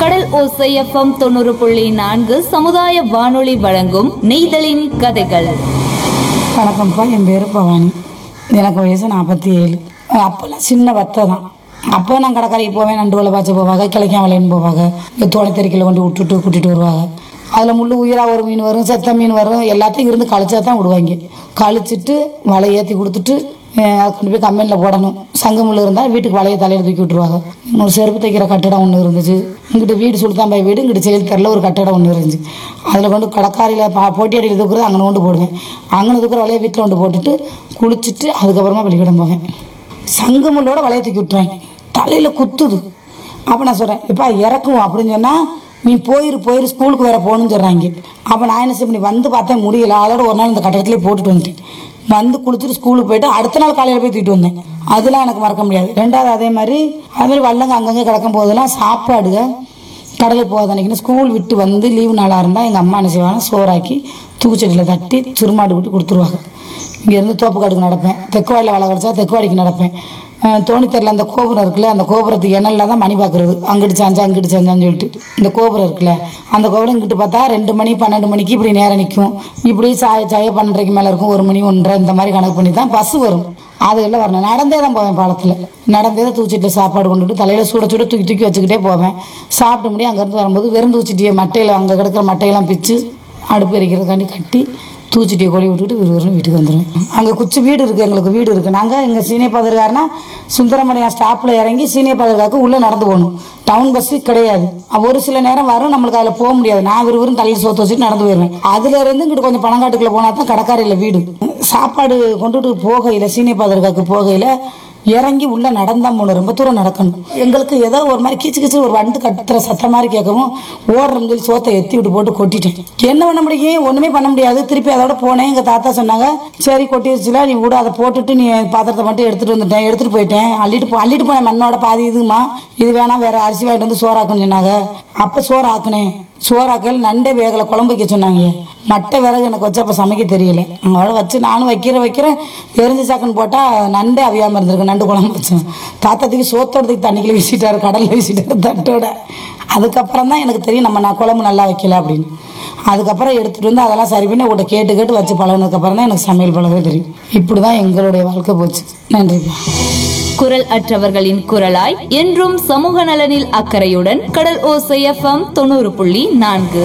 கடல் ஓசை எஃப்எம் தொண்ணூறு புள்ளி நான்கு சமுதாய வானொலி வழங்கும் நெய்தலின் கதைகள் வணக்கம்ப்பா என் பேர் பவானி எனக்கு வயசு நாற்பத்தி ஏழு அப்போல்லாம் சின்ன வத்தை தான் அப்போ நான் கடற்கரைக்கு போவேன் நண்டு வலை பாய்ச்ச போவாங்க கிளைக்காம வலைன்னு போவாங்க இந்த தோட்டத்தெரிக்கையில் கொண்டு விட்டுட்டு கூட்டிகிட்டு வருவாங்க அதில் முள்ளு உயிராக ஒரு மீன் வரும் செத்த மீன் வரும் எல்லாத்தையும் இருந்து கழிச்சா தான் விடுவாங்க கழிச்சிட்டு வலை ஏற்றி கொடுத்துட்டு அஹ் அதை கொண்டு போய் கம்பெனியில் போடணும் சங்க முள் இருந்தால் வீட்டுக்கு வலையை தலையில் தூக்கி விட்டுருவாங்க ஒரு செருப்பு தைக்கிற கட்டடம் ஒன்று இருந்துச்சு இங்கிட்டு வீடு சுல்தான்பாய் வீடு இங்கிட்டு செயல் தெருல ஒரு கட்டடம் ஒன்று இருந்துச்சு அதில் கொண்டு கடற்காரியில் பா போட்டியடியில் தூக்குறது அங்கே கொண்டு போடுவேன் அங்கே தூக்குற வலையை வீட்டில் கொண்டு போட்டுட்டு குளிச்சுட்டு அதுக்கப்புறமா பள்ளிக்கூடம் போவேன் சங்க முள்ளோட வலையை தூக்கி விட்டுருவாங்க தலையில் குத்துது அப்போ நான் சொல்கிறேன் இப்போ இறக்குவோம் அப்படின்னு சொன்னால் நீ போயிரு போயிரு ஸ்கூலுக்கு வேற போகணும்னு சொல்கிறாங்க அப்போ நான் என்ன செய்ய வந்து பார்த்தேன் முடியல அதோட ஒரு நாள் இந்த கட்டடத்திலே போட்டுட்டு வந்துட்டேன் வந்து குளிச்சுட்டு ஸ்கூலுக்கு போயிட்டு அடுத்த நாள் காலையில் போய் தூக்கிட்டு வந்தேன் அதெல்லாம் எனக்கு மறக்க முடியாது ரெண்டாவது அதே மாதிரி அது மாதிரி வல்லங்க அங்கங்கே கிடக்கும் போதெல்லாம் சாப்பாடுக கடலுக்கு போகாத அன்னைக்கு ஸ்கூல் விட்டு வந்து லீவு நாளாக இருந்தால் எங்கள் அம்மா என்ன செய்வாங்க சோறாக்கி தூக்குச்சட்டியில் தட்டி சுருமாடு விட்டு கொடுத்துருவாங்க இங்கேருந்து தோப்புக்காடுக்கு நடப்பேன் தெக்குவாடியில் வலை கிடச்சா தெக்குவாடிக்கு நடப்பேன் அஹ் தோணித்தெரில் அந்த கோபுரம் இருக்குல்ல அந்த கோபுரத்துக்கு எண்ணெயில் தான் மணி பார்க்குறது அங்கிட்டு சாஞ்சா அங்கிட்டு சாஞ்சான்னு சொல்லிட்டு இந்த கோபுரம் இருக்குல்ல அந்த கோபுரம் இங்கிட்டு பார்த்தா ரெண்டு மணி பன்னெண்டு மணிக்கு இப்படி நேரம் நிற்கும் இப்படி சாய சாய பன்னெண்டரைக்கு மேலே இருக்கும் ஒரு மணி ஒன்றரை இந்த மாதிரி கணக்கு பண்ணி தான் பஸ் வரும் அதுகளில் வரணும் நடந்தே தான் போவேன் பாலத்தில் நடந்தே தான் தூச்சிட்டு சாப்பாடு கொண்டுட்டு தலையில் சுட சுட தூக்கி தூக்கி வச்சுக்கிட்டே போவேன் சாப்பிட்டு முடியும் அங்கேருந்து வரும்போது வெறும் தூச்சிட்டியை மட்டையில் அங்கே கிடக்கிற மட்டையெல்லாம் பிச்சு அடுப்பு எரிக்கிறதுக்காண்டி கட்டி தூச்சிட்டியை கொடி விட்டுட்டு விறுவிறுன்னு வீட்டுக்கு வந்துடுவேன் அங்கே குச்சி வீடு இருக்குது எங்களுக்கு வீடு இருக்குது நாங்கள் எங்கள் சீனியர் பதர்காரனா சுந்தரமணியம் ஸ்டாப்பில் இறங்கி சீனியர் பதர்காக்கு உள்ளே நடந்து போகணும் டவுன் பஸ்ஸு கிடையாது ஒரு சில நேரம் வரும் நம்மளுக்கு அதில் போக முடியாது நான் விறுவிறுன்னு தலையில் சோத்து வச்சுட்டு நடந்து போயிடுவேன் அதுல இருந்து இங்கிட்டு கொஞ்சம் பணங்காட்டுக்குள்ள போனால் தான் கடற்கரையில் வீடு சாப்பாடு கொண்டுட்டு போகையில் சீனியர் பதர்காக்கு போகையில் இறங்கி உள்ள நடந்தா போகணும் ரொம்ப தூரம் நடக்கணும் எங்களுக்கு ஏதோ ஒரு மாதிரி கீச்சு கீச்சு ஒரு வண்டு கத்துற சத்தம் மாதிரி கேட்கவும் ஓடுறோம்னு சொல்லி சோத்தை எத்தி விட்டு போட்டு கொட்டிட்டேன் என்ன பண்ண முடியும் ஒண்ணுமே பண்ண முடியாது திருப்பி அதோட போனேன் எங்க தாத்தா சொன்னாங்க சரி கொட்டிடுச்சுல நீ விட அதை போட்டுட்டு நீ பாத்திரத்தை மட்டும் எடுத்துட்டு வந்துட்டேன் எடுத்துட்டு போயிட்டேன் அள்ளிட்டு போ அள்ளிட்டு போனேன் மண்ணோட பாதி இதுமா இது வேணாம் வேற அரிசி வாங்கிட்டு வந்து சோறாக்குன்னு சொன்னாங்க அப்ப சோறு ஆக்குனேன் சோறாக்கல் நண்டே வேகலை குழம்பு வைக்க சொன்னாங்க மட்டை விறகு எனக்கு வச்சு அப்போ சமைக்க தெரியல அதோட வச்சு நானும் வைக்கிற வைக்கிறேன் எரிஞ்சு சாக்குன்னு போட்டால் நண்டே அவியாமல் இருந்திருக்கு நண்டு குழம்பு வச்சேன் தாத்தாத்துக்கு சோத்தோடத்துக்கு தண்ணிக்குள்ள வீசிட்டாரு கடலில் வீசிட்டாரு தட்டோட அதுக்கப்புறம் தான் எனக்கு தெரியும் நம்ம நான் குழம்பு நல்லா வைக்கல அப்படின்னு அதுக்கப்புறம் எடுத்துகிட்டு வந்து அதெல்லாம் சரி பண்ணி உங்கள்கிட்ட கேட்டு கேட்டு வச்சு பழகினதுக்கப்புறம் தான் எனக்கு சமையல் பழகவே தெரியும் இப்படி தான் எங்களுடைய வாழ்க்கை போச்சு நன்றிப்பா குரல் அற்றவர்களின் குரலாய் என்றும் சமூக நலனில் அக்கறையுடன் கடல் ஓசை எஃப்எம் தொண்ணூறு புள்ளி நான்கு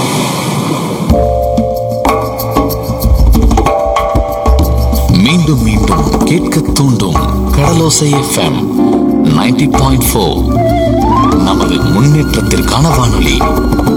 மீண்டும் மீண்டும் கேட்க தூண்டும் கடலோசை எஃப்எம் 90.4 பாயிண்ட் நமது முன்னேற்றத்திற்கான வானொலி